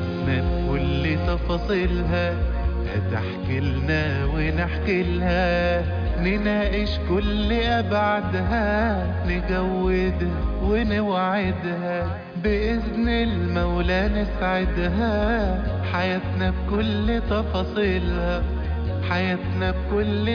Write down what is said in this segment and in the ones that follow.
حياتنا بكل تفاصيلها هتحكي لنا ونحكي لها نناقش كل أبعادها نجودها ونوعدها بإذن المولى نسعدها حياتنا بكل تفاصيلها حياتنا بكل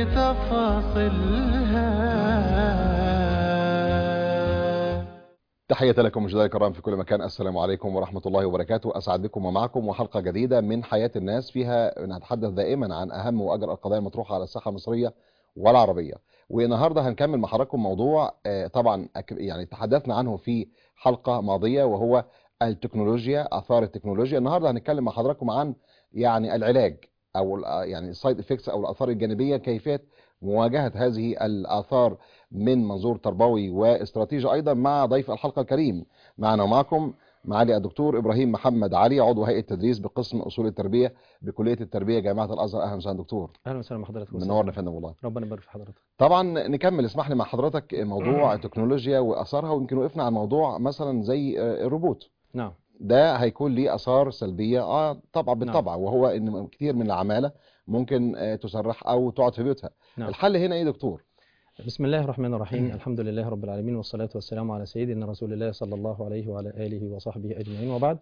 تفاصيلها تحية لكم مشاهدينا الكرام في كل مكان السلام عليكم ورحمة الله وبركاته أسعد بكم ومعكم وحلقة جديدة من حياة الناس فيها نتحدث دائما عن أهم وأجر القضايا المطروحة على الساحة المصرية والعربية والنهاردة هنكمل مع حضراتكم موضوع آه، طبعا أك- يعني تحدثنا عنه في حلقة ماضية وهو التكنولوجيا آثار التكنولوجيا النهاردة هنتكلم مع حضراتكم عن يعني العلاج أو ال- يعني السايد افكتس أو الآثار الجانبية كيفية مواجهة هذه الآثار من منظور تربوي واستراتيجي أيضا مع ضيف الحلقة الكريم معنا ومعكم معالي الدكتور إبراهيم محمد علي عضو هيئة تدريس بقسم أصول التربية بكلية التربية جامعة الأزهر أهلا وسهلا دكتور اهلا وسهلا بحضرتك منورنا يا فندم والله ربنا يبارك في حضرتك طبعا نكمل اسمح لي مع حضرتك موضوع التكنولوجيا وأثارها ويمكن وقفنا على موضوع مثلا زي آه، الروبوت نعم ده هيكون ليه آثار سلبية اه طبعا بالطبع وهو ان كتير من العمالة ممكن آه، تسرح او تقعد في بيوتها نعم. الحل هنا ايه دكتور بسم الله الرحمن الرحيم الحمد لله رب العالمين والصلاة والسلام على سيدنا رسول الله صلى الله عليه وعلى آله وصحبه أجمعين وبعد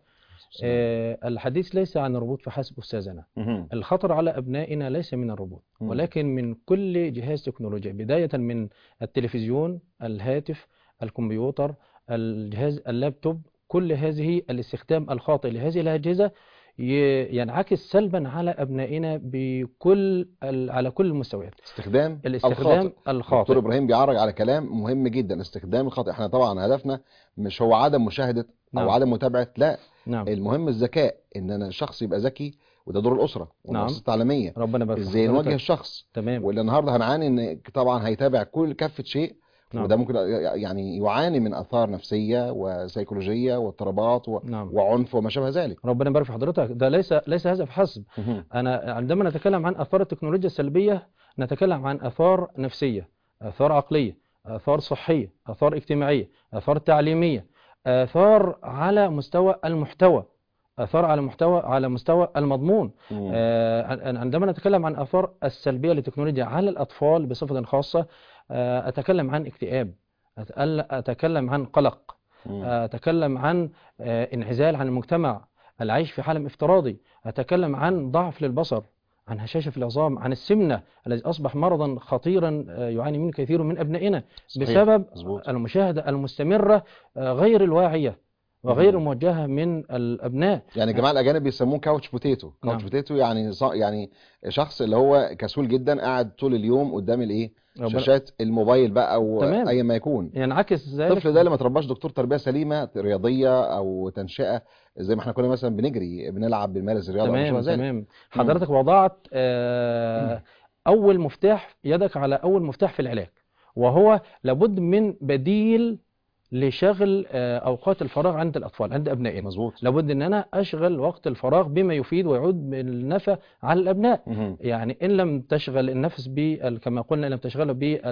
آه الحديث ليس عن الروبوت فحسب أستاذنا مهم. الخطر على أبنائنا ليس من الروبوت مم. ولكن من كل جهاز تكنولوجي بداية من التلفزيون الهاتف الكمبيوتر الجهاز اللابتوب كل هذه الاستخدام الخاطئ لهذه الأجهزة ي- ينعكس سلبا على أبنائنا بكل ال- على كل المستويات استخدام الاستخدام الخاطئ الخاطئ دكتور ابراهيم بيعرج على كلام مهم جدا استخدام الخاطئ احنا طبعا هدفنا مش هو عدم مشاهده او نعم. عدم متابعه لا نعم المهم الذكاء ان انا الشخص يبقى ذكي وده دور الاسره والمؤسسه التعليميه ربنا يبارك في ازاي حضرتك. نوجه الشخص تمام واللي النهارده هنعاني ان طبعا هيتابع كل كافه شيء نعم. وده ممكن يعني يعاني من اثار نفسيه وسيكولوجيه واضطرابات و... نعم وعنف وما شابه ذلك ربنا يبارك في حضرتك ده ليس ليس هذا فحسب مهم. انا عندما نتكلم عن اثار التكنولوجيا السلبيه نتكلم عن اثار نفسيه اثار عقليه اثار صحيه اثار اجتماعيه اثار تعليميه اثار على مستوى المحتوى اثار على محتوى على مستوى المضمون مم. آه، عن- عندما نتكلم عن اثار السلبيه للتكنولوجيا على الاطفال بصفه خاصه آه، اتكلم عن اكتئاب أتأل- اتكلم عن قلق مم. أتكلم عن آه، انعزال عن المجتمع العيش في عالم افتراضي أتكلم عن ضعف للبصر عن هشاشة في العظام عن السمنة الذي أصبح مرضا خطيرا آه، يعاني منه كثير من أبنائنا صحيح. بسبب مظبوط. المشاهدة المستمرة آه، غير الواعية وغير مم. الموجهة من الأبناء يعني الجماعه الاجانب بيسموه كاوتش بوتيتو نعم. كاوتش بوتيتو يعني ص- يعني شخص اللي هو كسول جدا قاعد طول اليوم قدام الايه ربنا- شاشات الموبايل بقى او تمام. اي ما يكون ينعكس ذلك الطفل ده اللي ما ترباش دكتور تربيه سليمه رياضيه او تنشئه زي ما احنا كنا مثلا بنجري بنلعب بنمارس الرياضه أو ما تمام شابه ذلك. تمام حضرتك وضعت آه، أول مفتاح يدك على أول مفتاح في العلاج وهو لابد من بديل لشغل آه، أوقات الفراغ عند الأطفال عند أبنائنا مظبوط لابد ان انا اشغل وقت الفراغ بما يفيد ويعود بالنفع على الابناء مهم. يعني ان لم تشغل النفس بال كما قلنا ان لم تشغله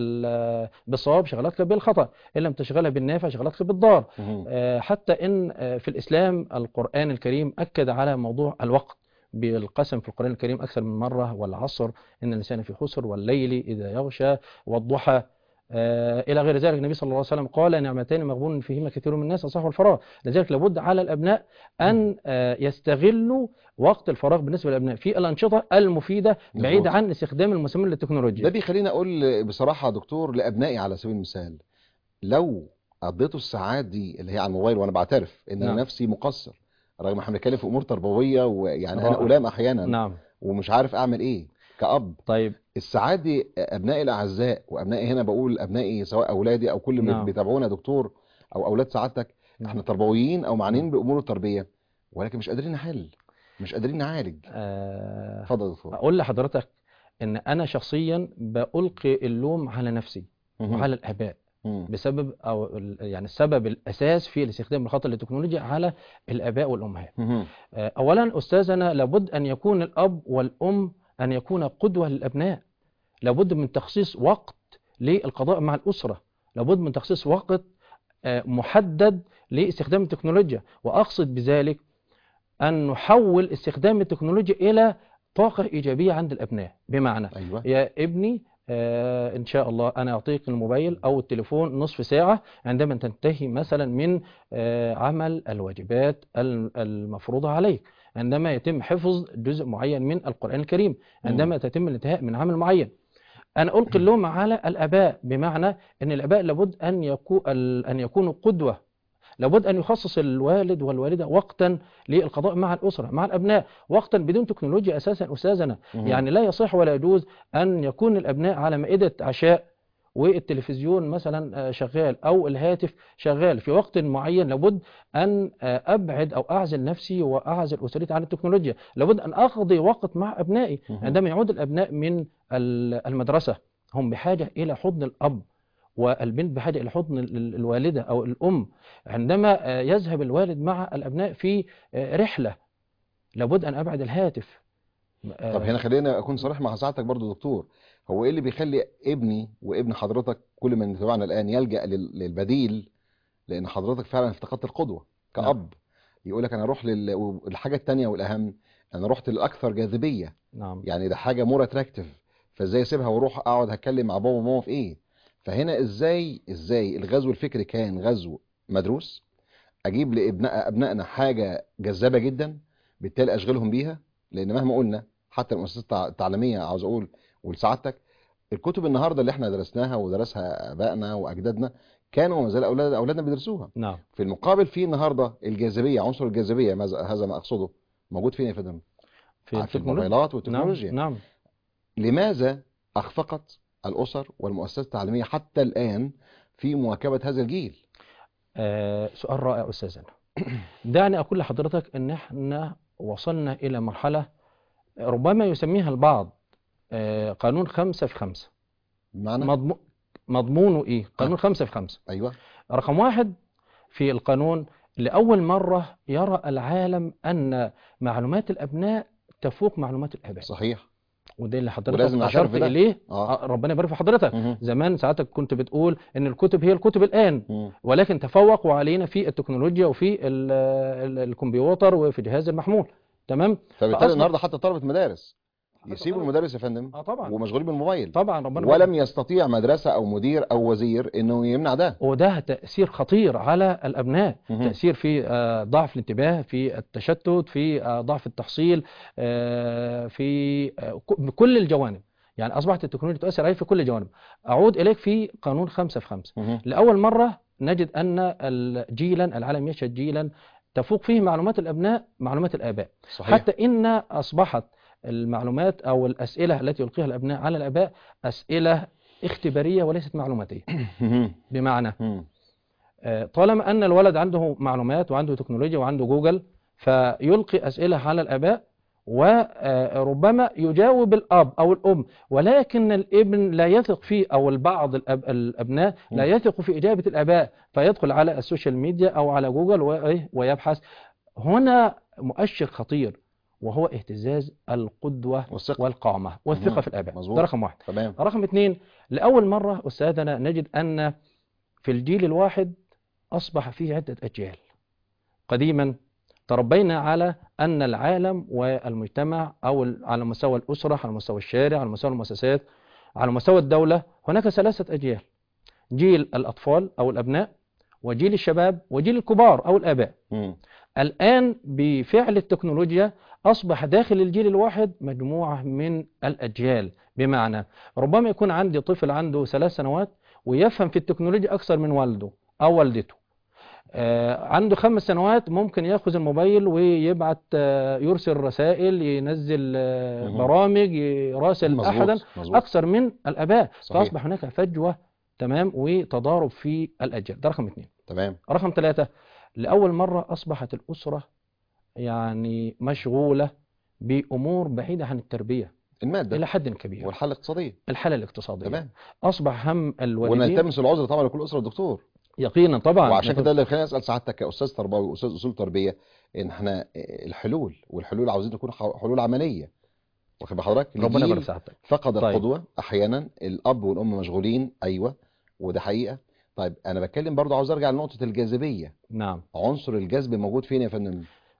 بال بالصواب شغلتك بالخطا ان لم تشغلها بالنافع شغلتك بالضار مهم. آه، حتى ان آه، في الاسلام القران الكريم اكد على موضوع الوقت بالقسم في القرآن الكريم أكثر من مرة والعصر إن الإنسان في خسر والليل إذا يغشى والضحى آه، إلى غير ذلك النبي صلى الله عليه وسلم قال نعمتان مغبون فيهما كثير من الناس الصحة والفراغ لذلك لابد على الأبناء أن آه، يستغلوا وقت الفراغ بالنسبة للأبناء في الأنشطة المفيدة بعيد مظبوط. عن استخدام المستمر للتكنولوجيا ده بيخليني اقول بصراحه يا دكتور لابنائي على سبيل المثال لو قضيتوا الساعات دي اللي هي على الموبايل وانا بعترف ان انا نعم. نفسي مقصر رغم احنا بنتكلم في امور تربويه ويعني انا رائع. الام احيانا نعم ومش عارف اعمل ايه كأب طيب الساعات دي ابنائي الاعزاء وابنائي هنا بقول ابنائي سواء اولادي او كل اللي نعم. بيتابعونا يا دكتور او اولاد سعادتك نعم. احنا تربويين او معنيين نعم. بامور التربيه ولكن مش قادرين نحل مش قادرين نعالج آه، اتفضل يا دكتور أقول لحضرتك إن أنا شخصيا بألقي اللوم على نفسي مهم. وعلى الآباء مم. بسبب أو ال- يعني السبب الأساس في الاستخدام الخاطئ للتكنولوجيا على الآباء والأمهات مهم. آه، أولا أستاذنا لابد أن يكون الأب والأم أن يكون قدوة للأبناء لابد من تخصيص وقت للقضاء مع الأسرة لابد من تخصيص وقت آه، محدد لاستخدام التكنولوجيا وأقصد بذلك أن نحول استخدام التكنولوجيا إلى طاقة إيجابية عند الأبناء بمعنى ايوه يا ابني آه إن شاء الله أنا أعطيك الموبايل أو التليفون نصف ساعة عندما تنتهي مثلا من آه عمل الواجبات ال- المفروضة عليك عندما يتم حفظ جزء معين من القرآن الكريم عندما تتم الانتهاء من عمل معين أنا ألقي اللوم على الآباء بمعنى أن الآباء لابد أن يكون أن يكونوا قدوة لابد أن يخصص الوالد والوالدة وقتا للقضاء مع الأسرة مع الأبناء وقتا بدون تكنولوجيا أساسا أستاذنا مهم. يعني لا يصح ولا يجوز أن يكون الأبناء على مائدة عشاء والتلفزيون مثلا آه، شغال أو الهاتف شغال في وقت معين لابد أن آه، أبعد أو أعزل نفسي وأعزل أسرتي عن التكنولوجيا لابد أن أقضي وقت مع أبنائي مهم. عندما يعود الأبناء من ال- المدرسة هم بحاجة إلى حضن الأب والبنت بحاجة إلى حضن ال- ال- الوالدة أو الأم عندما آه، يذهب الوالد مع الأبناء في آه، رحلة لابد أن أبعد الهاتف آه، طب هنا خلينا اكون صريح مع سعادتك برضو دكتور هو ايه اللي بيخلي ابني وابن حضرتك كل من يتابعنا الان يلجأ لل- للبديل لان حضرتك فعلا افتقدت القدوة كأب يقول لك انا اروح لل- والحاجة التانية والاهم انا رحت للاكثر جاذبية نعم يعني ده حاجة مور اتراكتيف فازاي اسيبها واروح اقعد هتكلم مع بابا وماما في ايه فهنا ازاي ازاي الغزو الفكري كان غزو مدروس اجيب لابناء ابنائنا حاجة جذابة جدا بالتالي اشغلهم بيها لان مهما قلنا حتى المؤسسات التع- التعليمية عاوز اقول ولسعادتك الكتب النهارده اللي احنا درسناها ودرسها ابائنا واجدادنا كانوا وما زال اولاد اولادنا بيدرسوها نعم في المقابل في النهارده الجاذبيه عنصر الجاذبيه ماذا- هذا ما اقصده موجود فين يا فندم في في التكنولوجيا الموبايلات والتكنولوجيا نعم نعم لماذا اخفقت الاسر والمؤسسات التعليميه حتى الان في مواكبه هذا الجيل آه سؤال رائع أستاذنا دعني أقول لحضرتك أن احنا وصلنا إلى مرحلة ربما يسميها البعض آه قانون خمسة في خمسة بمعنى مضمو... مضمونه إيه؟ قانون خمسة في خمسة ايوه رقم واحد في القانون لأول مرة يرى العالم أن معلومات الأبناء تفوق معلومات الآباء صحيح وده اللي حضرتك ولازم نعترف أشرت بده. إليه اه آه، ربنا يبارك في حضرتك مهم. زمان ساعتك كنت بتقول ان الكتب هي الكتب الان مم. ولكن تفوقوا علينا في التكنولوجيا وفي ال ال الكمبيوتر وفي الجهاز المحمول تمام فبالتالي فأصبح- النهارده حتى طلبه مدارس يسيبوا المدرس يا فندم اه طبعا ومشغولين بالموبايل طبعا ربنا ولم يستطيع مدرسه او مدير او وزير انه يمنع ده وده تأثير خطير على الأبناء مهم. تأثير في آه، ضعف الانتباه في التشتت في آه، ضعف التحصيل آه، في آه، ك- بكل الجوانب يعني أصبحت التكنولوجيا تؤثر عليه في كل الجوانب أعود إليك في قانون خمسة في خمسة مهم. لأول مرة نجد أن الجيلا العالم يشهد جيلا تفوق فيه معلومات الأبناء معلومات الآباء صحيح حتى إن أصبحت المعلومات أو الأسئلة التي يلقيها الأبناء على الآباء أسئلة اختبارية وليست معلوماتية مهم. بمعنى مم. آه، طالما أن الولد عنده معلومات وعنده تكنولوجيا وعنده جوجل فيلقي أسئلة على الآباء وربما يجاوب الأب أو الأم ولكن الابن لا يثق فيه أو البعض الأب الأبناء لا يثق في إجابة الآباء فيدخل على السوشيال ميديا أو على جوجل وإيه؟ ويبحث هنا مؤشر خطير وهو اهتزاز القدوة والثقه والقامة والثقة مهم. في الآباء مظبوط. ده رقم واحد تمام رقم اثنين لأول مرة أستاذنا نجد أن في الجيل الواحد أصبح فيه عدة أجيال قديما تربينا على أن العالم والمجتمع أو ال- على مستوى الأسرة على مستوى الشارع على مستوى المؤسسات على مستوى الدولة هناك ثلاثة أجيال جيل الأطفال أو الأبناء وجيل الشباب وجيل الكبار أو الآباء مم. الآن بفعل التكنولوجيا أصبح داخل الجيل الواحد مجموعة من الأجيال بمعنى ربما يكون عندي طفل عنده ثلاث سنوات ويفهم في التكنولوجيا أكثر من والده أو والدته آه، عنده خمس سنوات ممكن ياخذ الموبايل ويبعت آه، يرسل رسائل ينزل آه، مهم. برامج يراسل أحدا مظبوط مظبوط أكثر من الآباء صحيح. فأصبح هناك فجوة تمام وتضارب في الأجيال ده رقم اثنين تمام رقم ثلاثة لأول مرة أصبحت الأسرة يعني مشغولة بأمور بعيدة عن التربية الماده إلى حد كبير والحاله الاقتصاديه الحالة الاقتصادية تمام أصبح هم الوالدين ونلتمس العذر طبعا لكل اسره دكتور يقينا طبعا وعشان كده اللي خليني اسال سعادتك كاستاذ تربوي واستاذ اصول تربيه ان احنا الحلول والحلول عاوزين تكون ح- حلول عمليه واخد بال حضرتك ربنا الجيل يبارك سعادتك فقد طيب. القدوه احيانا الاب والام مشغولين ايوه وده حقيقه طيب انا بتكلم برضو عاوز ارجع لنقطه الجاذبيه نعم عنصر الجذب موجود فين يا فندم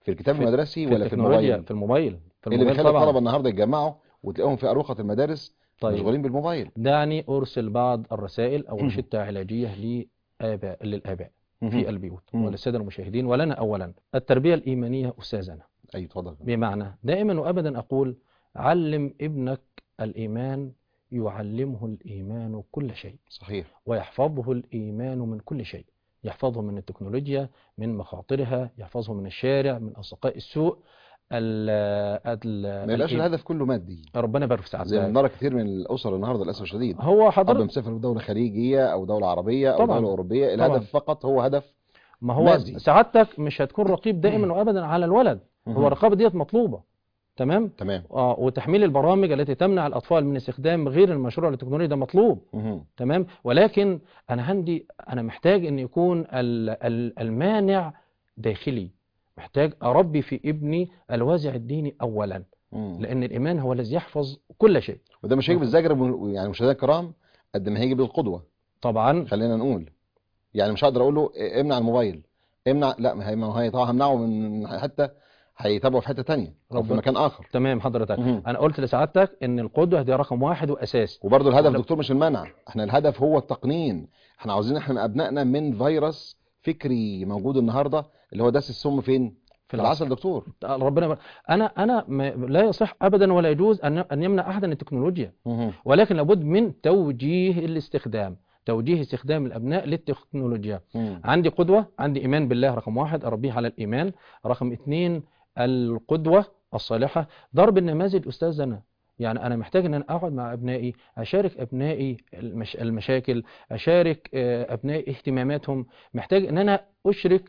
في الكتاب في- المدرسي في ولا في التكنولوجيا الموبايل في الموبايل في اللي الموبايل بيخلي الطلبه طبعا النهارده يتجمعوا وتلاقيهم في اروقه المدارس طيب مشغولين بالموبايل دعني ارسل بعض الرسائل او روشته علاجيه لآباء للآباء في البيوت مم. وللساده المشاهدين ولنا اولا التربيه الايمانيه استاذنا اي اتفضل بمعنى دائما وابدا اقول علم ابنك الايمان يعلمه الايمان كل شيء صحيح ويحفظه الإيمان من كل شيء يحفظه من التكنولوجيا من مخاطرها يحفظه من الشارع من أصدقاء السوء ال ال ما يبقاش الإيم- الهدف كله مادي ربنا يبارك في زي ما سعادتك بنرى كتير من الاسر النهارده للاسف الشديد هو اب حضرتك مسافر في دوله خليجيه او دوله عربيه او طبعاً. دوله اوروبيه طبعاً. الهدف فقط هو هدف ما هو مادي. سعادتك مش هتكون رقيب دائما وأبدا على الولد هو مهم. الرقابة ديت مطلوبة تمام تمام آه وتحميل البرامج التي تمنع الأطفال من استخدام غير المشروع للتكنولوجيا ده مطلوب مهم. تمام ولكن انا عندي انا محتاج ان يكون ال- ال- المانع داخلي محتاج اربي في ابني الوازع الديني اولا مم. لان الايمان هو الذي يحفظ كل شيء وده مش هيجي بالزجر يعني مشاهدينا الكرام قد ما هيجي بالقدوه طبعا خلينا نقول يعني مش هقدر اقول له إيه، امنع الموبايل امنع لا ما هي ما هي طبعا همنعه من حته هيتابعه في حته تانية او في ربنا- مكان اخر تمام حضرتك مهم. انا قلت لسعادتك ان القدوه دي رقم واحد واساس وبرضه الهدف ولا- دكتور مش المنع احنا الهدف هو التقنين احنا عاوزين احنا ابنائنا من فيروس فكري موجود النهارده اللي هو داس السم فين في العسل دكتور ربنا يبارك. انا انا ما لا يصح ابدا ولا يجوز ان ان يمنع احدا التكنولوجيا مهم. ولكن لابد من توجيه الاستخدام توجيه استخدام الابناء للتكنولوجيا مم. عندي قدوة عندي إيمان بالله رقم واحد أربيه على الإيمان رقم اثنين القدوة الصالحة ضرب النماذج أستاذنا يعني أنا محتاج أن أنا أقعد مع أبنائي أشارك أبنائي المش... المشاكل أشارك آه، أبنائي اهتماماتهم محتاج أن أنا أشرك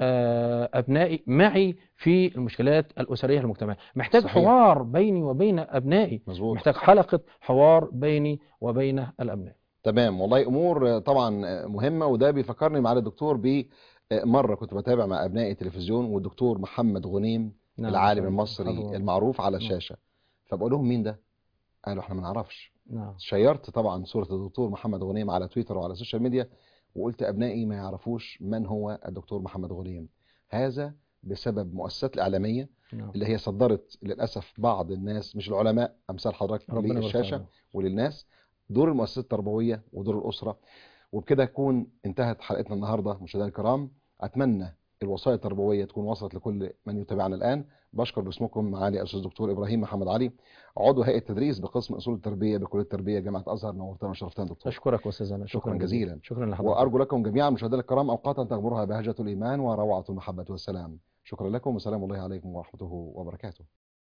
آه، أبنائي معي في المشكلات الأسرية المجتمعية محتاج صحيح. حوار بيني وبين أبنائي مظبوط محتاج حلقة حوار بيني وبين الأبناء تمام والله امور آه، طبعا آه، مهمه وده بيفكرني مع الدكتور ب آه، مره كنت بتابع مع ابنائي التلفزيون والدكتور محمد غنيم نعم، العالم نعم، المصري حضور. المعروف على نعم. الشاشه فبقول لهم مين ده قالوا احنا ما نعرفش نعم شيرت طبعا صورة الدكتور محمد غنيم على تويتر وعلى السوشيال ميديا وقلت أبنائي ما يعرفوش من هو الدكتور محمد غنيم هذا بسبب مؤسسات الإعلامية نعم اللي هي صدرت للأسف بعض الناس مش العلماء أمثال حضرتك ربنا يبارك للشاشة فيك. وللناس دور المؤسسات التربوية ودور الأسرة وبكده تكون انتهت حلقتنا النهاردة مشاهدينا الكرام أتمنى الوصايا التربوية تكون وصلت لكل من يتابعنا الآن بشكر باسمكم معالي الأستاذ الدكتور إبراهيم محمد علي عضو هيئة تدريس بقسم أصول التربية بكلية التربية جامعة أزهر نورتنا وشرفتنا دكتور أشكرك أستاذنا شكراً جزيلاً. شكرا لحضرتك وأرجو لكم جميعا مشاهدينا الكرام أوقاتا تغمرها بهجة الإيمان وروعة المحبة والسلام شكرا لكم وسلام الله عليكم ورحمته وبركاته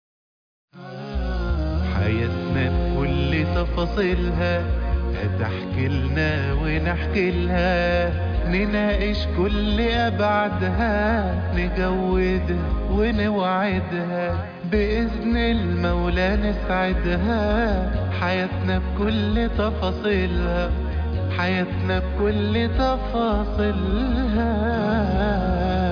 حياتنا بكل تفاصيلها هتحكي لنا ونحكي لها نناقش كل أبعادها نجودها ونوعدها بإذن المولى نسعدها حياتنا بكل تفاصيلها حياتنا بكل تفاصيلها